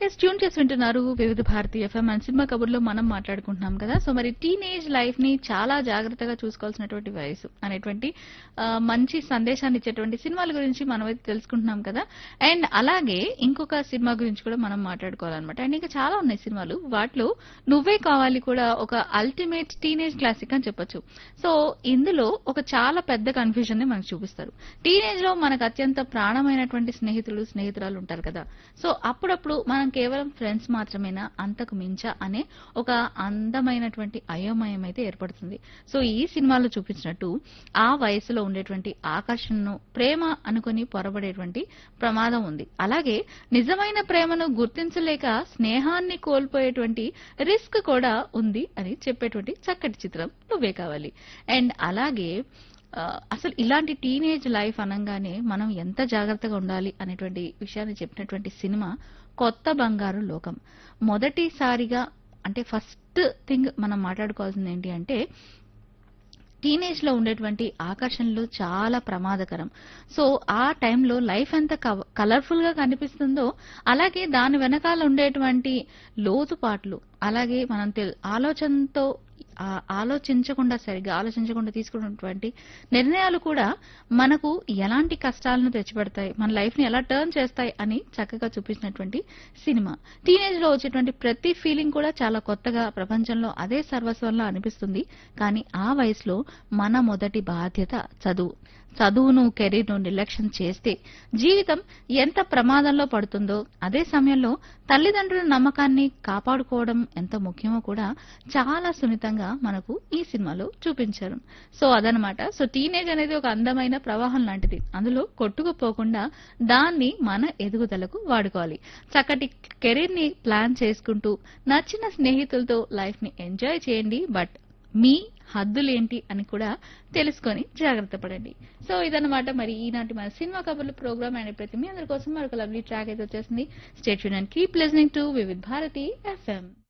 yes tune చేసి వింటున్నారు Vividh Bharati FM and cinema కబుర్లో మనం మాట్లాడుకుంటున్నాం కదా సో మరి టీనేజ్ లైఫ్ ని చాలా జాగ్రత్తగా చూసుకోవాల్సినటువంటి వయసు అనేటువంటి ఆ, మంచి సందేశాన్ని ఇచ్చేటువంటి సినిమాల గురించి మనం అయితే తెలుసుకుంటున్నాం కదా అండ్ అలాగే ఇంకొక సినిమా గురించి కూడా మనం మాట్లాడుకోవాలన్నమాట అండ్ ఇంకా చాలా ఉన్నాయి సినిమాలు వాటిలో నువ్వే కావాలి కూడా ఒక అల్టిమేట్ టీనేజ్ క్లాసిక్ అని చెప్పొచ్చు సో ఇందులో ఒక చాలా పెద్ద కన్ఫ్యూజన్ ని మనకు చూపిస్తారు టీనేజ్ లో మనకు అత్యంత ప్రాణమైనటువంటి స్నేహితులు స్నేహితురాలు ఉంటారు కదా సో అప్పుడప్పుడు మనం కేవలం ఫ్రెండ్స్ మాత్రమేనా అంతకు మించా అనే ఒక అందమైనటువంటి అయోమయం అయితే ఏర్పడుతుంది సో ఈ సినిమాలో చూపించినట్టు ఆ వయసులో ఉండేటువంటి ఆకర్షణను ప్రేమ అనుకుని పొరబడేటువంటి ప్రమాదం ఉంది అలాగే నిజమైన ప్రేమను గుర్తించలేక స్నేహాన్ని కోల్పోయేటువంటి రిస్క్ కూడా ఉంది అని చెప్పేటువంటి చక్కటి చిత్రం నువ్వే కావాలి అండ్ అలాగే ఆ, అసలు ఇలాంటి టీనేజ్ లైఫ్ అనగానే మనం ఎంత జాగ్రత్తగా ఉండాలి అనేటువంటి విషయాన్ని చెప్పినటువంటి సినిమా కొత్త బంగారు లోకం మొదటిసారిగా అంటే ఫస్ట్ థింగ్ మనం మాట్లాడుకోవాల్సింది ఏంటి అంటే టీనేజ్ లో ఉండేటువంటి ఆకర్షణలు చాలా ప్రమాదకరం సో ఆ టైంలో లైఫ్ ఎంత కలర్ఫుల్ గా కనిపిస్తుందో అలాగే దాని వెనకాల ఉండేటువంటి లోతుపాట్లు అలాగే మనం తెల్- ఆలోచనతో ఆ ఆలోచించకుండా సరిగ్గా ఆలోచించకుండా తీసుకున్నటువంటి నిర్ణయాలు కూడా మనకు ఎలాంటి కష్టాలను తెచ్చిపెడతాయి మన లైఫ్ ని ఎలా టర్న్ చేస్తాయి అని చక్కగా చూపించినటువంటి సినిమా టీనేజ్ లో వచ్చేటువంటి ప్రతి ఫీలింగ్ కూడా చాలా కొత్తగా ప్రపంచంలో అదే సర్వస్వంలో అనిపిస్తుంది కానీ ఆ వయసులో మన మొదటి బాధ్యత చదువు చదువును కెరీర్ను నిర్లక్ష్యం చేస్తే జీవితం ఎంత ప్రమాదంలో పడుతుందో అదే సమయంలో తల్లిదండ్రుల నమ్మకాన్ని కాపాడుకోవడం ఎంత ముఖ్యమో కూడా చాలా సున్నితంగా మనకు ఈ సినిమాలో చూపించారు సో అదనమాట సో టీనేజ్ అనేది ఒక అందమైన ప్రవాహం లాంటిది అందులో కొట్టుకుపోకుండా దాన్ని మన ఎదుగుదలకు వాడుకోవాలి చక్కటి కెరీర్ ని ప్లాన్ చేసుకుంటూ నచ్చిన స్నేహితులతో లైఫ్ ని ఎంజాయ్ చేయండి బట్ మీ హద్దులేంటి అని కూడా తెలుసుకొని జాగ్రత్త పడండి సో ఇదన్నమాట మరి ఈనాటి మన సినిమా కబుర్లు ప్రోగ్రామ్ అండ్ ప్రతి మీ అందరి కోసం మరొక లవ్లీ ట్రాక్ అయితే వచ్చేసింది state and keep listening to Vividh Bharati FM